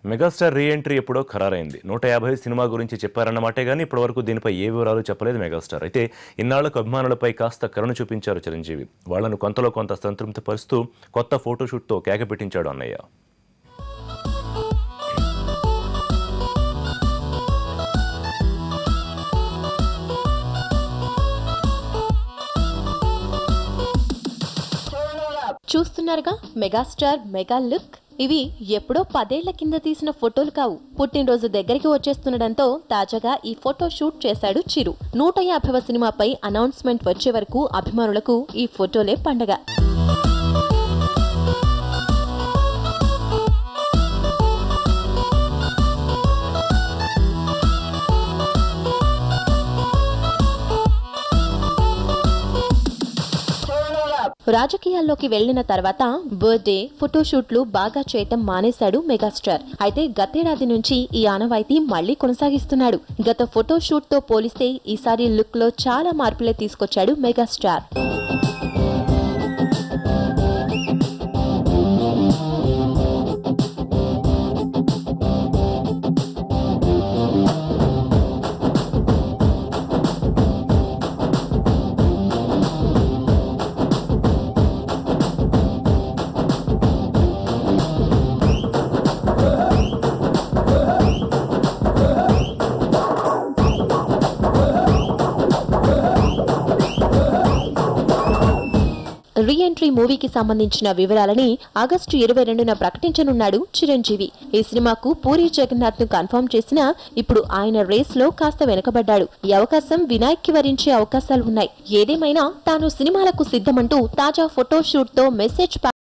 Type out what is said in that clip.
megastar re entry ఎప్పుడో ఖరారైంది నూట యాభై సినిమా గురించి చెప్పారన్నమాటే కానీ ఇప్పటివరకు దీనిపై ఏ వివరాలు చెప్పలేదు మెగాస్టార్ అయితే ఇన్నాళ్లకు అభిమానులపై కాస్త కరుణ చూపించారు చిరంజీవి వాళ్లను కొంతలో కొంత సంతృప్తి పరుస్తూ కొత్త ఫోటోషూట్తో కేక పెట్టించాడు అన్నయ్య చూస్తున్నారుగా మెగాస్టార్ మెగా లుక్ ఇవి ఎప్పుడో పదేళ్ల కింద తీసిన ఫోటోలు కావు పుట్టినరోజు దగ్గరికి వచ్చేస్తుండడంతో తాజాగా ఈ ఫోటో షూట్ చేశాడు చిరు నూట యాభైవ సినిమాపై అనౌన్స్మెంట్ వచ్చే వరకు అభిమానులకు ఈ ఫోటోలే పండగ రాజకీయాల్లోకి వెళ్లిన తర్వాత బర్త్డే ఫోటోషూట్లు బాగా చేయటం మానేశాడు మెగాస్టార్ అయితే గతేడాది నుంచి ఈ ఆనవాయితీ మళ్లీ కొనసాగిస్తున్నాడు గత ఫోటోషూట్ తో పోలిస్తే ఈసారి లుక్ లో చాలా మార్పులే తీసుకొచ్చాడు మెగాస్టార్ రీ ఎంట్రీ మూవీకి సంబంధించిన వివరాలని ఆగస్టు ఇరవై రెండున ప్రకటించనున్నాడు చిరంజీవి ఈ సినిమాకు పూరి జగన్నాథ్ ను కన్ఫర్మ్ చేసినా ఇప్పుడు ఆయన రేస్ లో కాస్త వెనుకబడ్డాడు ఈ అవకాశం వినాయక్ కి వరించే అవకాశాలు ఉన్నాయి ఏదేమైనా తాను సినిమాలకు సిద్ధమంటూ తాజా ఫోటో షూట్ తో మెసేజ్